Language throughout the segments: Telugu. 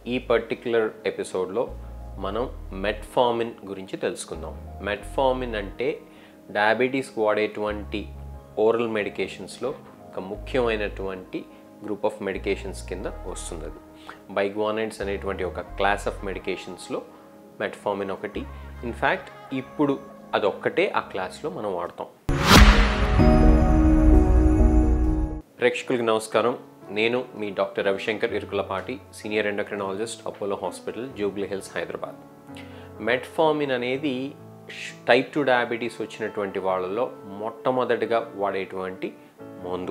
ఈ పర్టిక్యులర్ ఎపిసోడ్లో మనం మెట్ఫార్మిన్ గురించి తెలుసుకుందాం మెట్ఫార్మిన్ అంటే డయాబెటీస్కి వాడేటువంటి ఓరల్ మెడికేషన్స్లో ఒక ముఖ్యమైనటువంటి గ్రూప్ ఆఫ్ మెడికేషన్స్ కింద వస్తుంది అది బైగ్వానైడ్స్ అనేటువంటి ఒక క్లాస్ ఆఫ్ మెడికేషన్స్లో మెట్ఫార్మిన్ ఒకటి ఇన్ఫ్యాక్ట్ ఇప్పుడు అదొక్కటే ఆ క్లాస్లో మనం వాడతాం ప్రేక్షకులకు నమస్కారం నేను మీ doctor Ravishankar Irukulapati senior endocrinologist Apollo hospital Jubilee Hills Hyderabad metformin అనేది టైప్ టు డయాబెటీస్ వచ్చినటువంటి వాళ్ళలో మొట్టమొదటిగా వాడేటువంటి మందు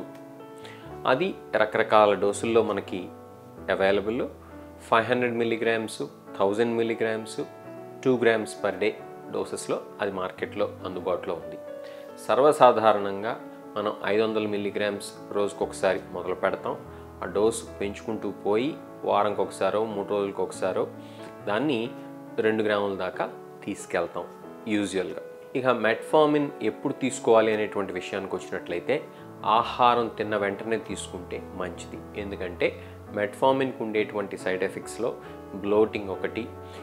అది రకరకాల డోసుల్లో మనకి available five hundred milligrams thousand milligrams two grams per day డోసెస్లో అది మార్కెట్లో అందుబాటులో ఉంది సర్వసాధారణంగా మనం ఐదు వందల మిల్లీగ్రామ్స్ రోజుకు ఒకసారి మొదలు పెడతాం ఆ డోసు పెంచుకుంటూ పోయి వారంకి ఒకసారో మూడు రోజులకు ఒకసారో దాన్ని రెండు గ్రాముల దాకా తీసుకెళ్తాం యూజువల్గా ఇక మెట్ఫార్మిన్ ఎప్పుడు తీసుకోవాలి అనేటువంటి విషయానికి వచ్చినట్లయితే ఆహారం తిన్న వెంటనే తీసుకుంటే మంచిది ఎందుకంటే మెట్ఫార్మిన్కి ఉండేటువంటి సైడ్ ఎఫెక్ట్స్లో బ్లోటింగ్ ఒకటి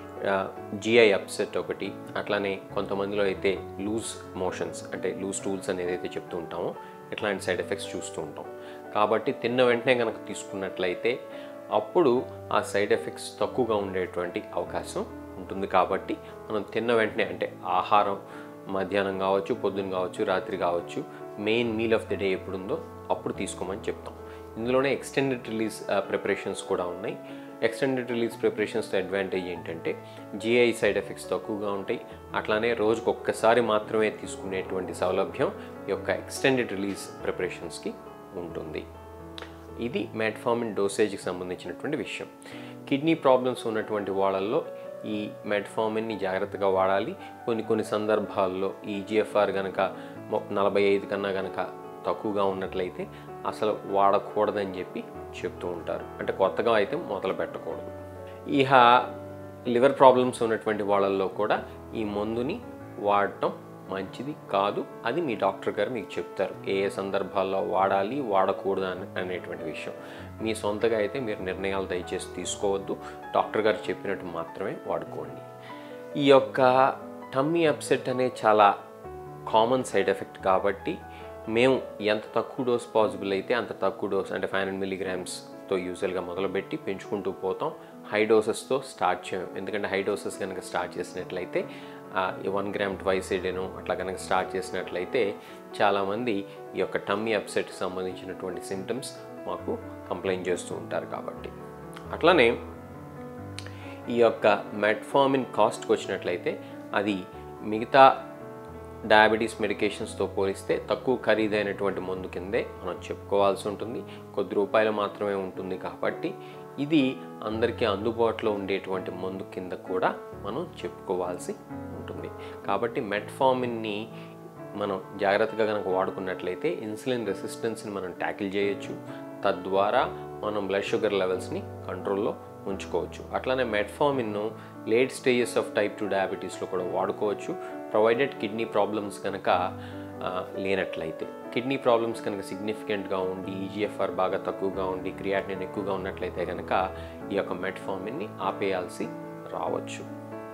జిఐ అప్సెట్ ఒకటి అట్లానే కొంతమందిలో అయితే లూజ్ మోషన్స్ అంటే లూజ్ టూల్స్ అనేది అయితే చెప్తూ ఉంటామో ఇట్లాంటి సైడ్ ఎఫెక్ట్స్ చూస్తూ ఉంటాం కాబట్టి తిన్న వెంటనే కనుక తీసుకున్నట్లయితే అప్పుడు ఆ సైడ్ ఎఫెక్ట్స్ తక్కువగా ఉండేటువంటి అవకాశం ఉంటుంది కాబట్టి మనం తిన్న వెంటనే అంటే ఆహారం మధ్యాహ్నం కావచ్చు పొద్దున్న కావచ్చు రాత్రి కావచ్చు main meal of the day ఎప్పుడుందో అప్పుడు తీసుకోమని చెప్తాం ఇందులోనే ఎక్స్టెండెడ్ రిలీజ్ ప్రిపరేషన్స్ కూడా ఉన్నాయి ఎక్స్టెండెడ్ రిలీజ్ ప్రిపరేషన్స్తో అడ్వాంటేజ్ ఏంటంటే జిఐ సైడ్ ఎఫెక్ట్స్ తక్కువగా ఉంటాయి అట్లానే రోజుకు ఒక్కసారి మాత్రమే తీసుకునేటువంటి సౌలభ్యం ఈ యొక్క ఎక్స్టెండెడ్ రిలీజ్ ప్రిపరేషన్స్కి ఉంటుంది ఇది మెట్ఫార్మిన్ డోసేజ్కి సంబంధించినటువంటి విషయం కిడ్నీ ప్రాబ్లమ్స్ ఉన్నటువంటి వాళ్ళల్లో ఈ మెట్ఫార్మిన్ని జాగ్రత్తగా వాడాలి కొన్ని కొన్ని సందర్భాల్లో ఈ జిఎఫ్ఆర్ కనుక నలభై ఐదు కన్నా కనుక తక్కువగా ఉన్నట్లయితే అసలు వాడకూడదని చెప్పి చెప్తూ ఉంటారు అంటే కొత్తగా అయితే మొదలు పెట్టకూడదు ఇహ లివర్ ప్రాబ్లమ్స్ ఉన్నటువంటి వాళ్ళల్లో కూడా ఈ మందుని వాడటం మంచిది కాదు అది మీ డాక్టర్ గారు మీకు చెప్తారు ఏ ఏ సందర్భాల్లో వాడాలి వాడకూడదు అని అనేటువంటి విషయం మీ సొంతగా అయితే మీరు నిర్ణయాలు దయచేసి తీసుకోవద్దు డాక్టర్ గారు చెప్పినట్టు మాత్రమే వాడుకోండి ఈ యొక్క టమ్మీ అప్సెట్ అనే చాలా కామన్ సైడ్ ఎఫెక్ట్ కాబట్టి మేము ఎంత తక్కువ డోస్ పాసిబుల్ అయితే అంత తక్కువ డోస్ అంటే ఫైవ్ హండ్రెడ్ మిల్లీగ్రామ్స్తో యూజువల్గా మొదలుపెట్టి పెంచుకుంటూ పోతాం హై డోసెస్తో స్టార్ట్ చేయం ఎందుకంటే హై డోసెస్ కనుక స్టార్ట్ చేసినట్లయితే వన్ గ్రామ్ ట్వైస్ ఏడేనో అట్లా కనుక స్టార్ట్ చేసినట్లయితే చాలామంది ఈ యొక్క టమ్మీ అప్సెట్కి సంబంధించినటువంటి సిమ్టమ్స్ మాకు కంప్లైంట్ చేస్తూ ఉంటారు కాబట్టి అట్లానే ఈ యొక్క మెట్ఫార్మిన్ కాస్ట్కి వచ్చినట్లయితే అది మిగతా డయాబెటీస్ మెడికేషన్స్తో పోలిస్తే తక్కువ ఖరీదైనటువంటి మందు కిందే మనం చెప్పుకోవాల్సి ఉంటుంది కొద్ది రూపాయలు మాత్రమే ఉంటుంది కాబట్టి ఇది అందరికీ అందుబాటులో ఉండేటువంటి మందు కింద కూడా మనం చెప్పుకోవాల్సి ఉంటుంది కాబట్టి మెట్ఫార్మిన్ని మనం జాగ్రత్తగా కనుక వాడుకున్నట్లయితే ఇన్సులిన్ రెసిస్టెన్స్ని మనం ట్యాకిల్ చేయొచ్చు తద్వారా మనం బ్లడ్ షుగర్ లెవెల్స్ని కంట్రోల్లో ఉంచుకోవచ్చు అట్లానే మెట్ఫార్మిన్ను late stages of type two డయాబెటీస్లో కూడా వాడుకోవచ్చు ప్రొవైడెడ్ కిడ్నీ ప్రాబ్లమ్స్ కనుక లేనట్లయితే కిడ్నీ ప్రాబ్లమ్స్ కనుక సిగ్నిఫికెంట్గా ఉండి ఈజీఎఫ్ఆర్ బాగా తక్కువగా ఉండి క్రియాటినిన్ ఎక్కువగా ఉన్నట్లయితే కనుక ఈ యొక్క మెట్ఫార్మిన్ని ఆపేయాల్సి రావచ్చు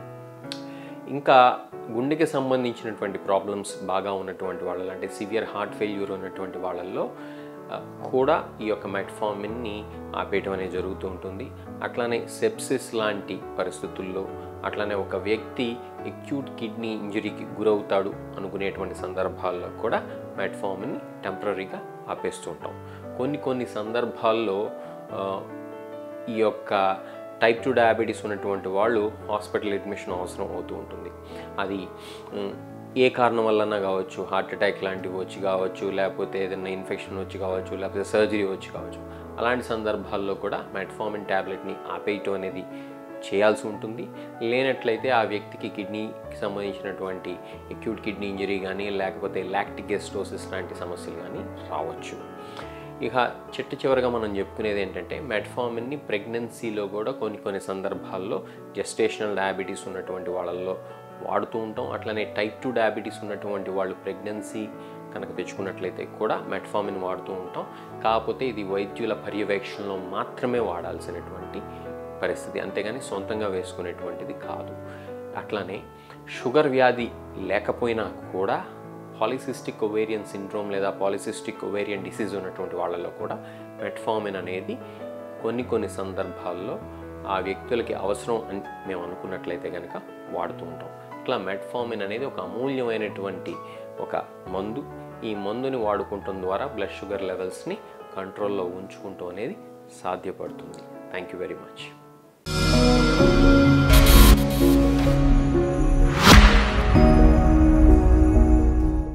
ఇంకా గుండెకి సంబంధించినటువంటి ప్రాబ్లమ్స్ బాగా ఉన్నటువంటి వాళ్ళలో అంటే సివియర్ హార్ట్ ఫెయిల్యూర్ ఉన్నటువంటి వాళ్ళల్లో కూడా ఈ యొక్క మెట్ఫార్మిన్ని ఆపేయటం అనేది జరుగుతూ ఉంటుంది అట్లానే సెప్సిస్ లాంటి పరిస్థితుల్లో అట్లానే ఒక వ్యక్తి ఎక్యూట్ కిడ్నీ ఇంజరీకి గురవుతాడు అనుకునేటువంటి సందర్భాల్లో కూడా మెట్ఫార్మిన్ని టెంపరీగా ఆపేస్తూ ఉంటాం కొన్ని కొన్ని సందర్భాల్లో ఈ యొక్క టైప్ టూ డయాబెటీస్ ఉన్నటువంటి వాళ్ళు హాస్పిటల్ అడ్మిషన్ అవసరం అవుతూ ఉంటుంది అది ఏ కారణం వల్లన్నా కావచ్చు హార్ట్ అటాక్ లాంటివి వచ్చి కావచ్చు లేకపోతే ఏదైనా ఇన్ఫెక్షన్ వచ్చి కావచ్చు లేకపోతే సర్జరీ వచ్చి కావచ్చు అలాంటి సందర్భాల్లో కూడా మెట్ఫార్మిన్ ట్యాబ్లెట్ని ఆపేయటం అనేది చేయాల్సి ఉంటుంది లేనట్లయితే ఆ వ్యక్తికి కిడ్నీకి సంబంధించినటువంటి అక్యూట్ కిడ్నీ ఇంజరీ కానీ లేకపోతే లాక్టిక్ ఎస్టోసిస్ లాంటి సమస్యలు కానీ రావచ్చు ఇక చిట్ట చివరిగా మనం చెప్పుకునేది ఏంటంటే మెట్ఫార్మిన్ని ప్రెగ్నెన్సీలో కూడా కొన్ని కొన్ని సందర్భాల్లో జెస్టేషనల్ డయాబెటీస్ ఉన్నటువంటి వాళ్ళల్లో వాడుతూ ఉంటాం అట్లనే టైప్ టూ డయాబెటీస్ ఉన్నటువంటి వాళ్ళు ప్రెగ్నెన్సీ కనుక తెచ్చుకున్నట్లయితే కూడా మెట్ఫార్మిన్ వాడుతూ ఉంటాం కాకపోతే ఇది వైద్యుల పర్యవేక్షణలో మాత్రమే వాడాల్సినటువంటి పరిస్థితి అంతేగాని సొంతంగా వేసుకునేటువంటిది కాదు అట్లానే షుగర్ వ్యాధి లేకపోయినా కూడా పాలిసిస్టిక్ ఒవేరియన్ సిండ్రోమ్ లేదా పాలిసిస్టిక్ ఒవేరియన్ డిసీజ్ ఉన్నటువంటి వాళ్ళలో కూడా మెట్ఫార్మిన్ అనేది కొన్ని కొన్ని సందర్భాల్లో ఆ వ్యక్తులకి అవసరం అని మేము అనుకున్నట్లయితే కనుక వాడుతూ ఉంటాం ఇట్లా మెట్ఫార్మిన్ అనేది ఒక అమూల్యమైనటువంటి ఒక మందు ఈ మందుని వాడుకుంటం ద్వారా బ్లడ్ షుగర్ లెవెల్స్ని కంట్రోల్లో ఉంచుకుంటూ అనేది సాధ్యపడుతుంది థ్యాంక్ యూ వెరీ మచ్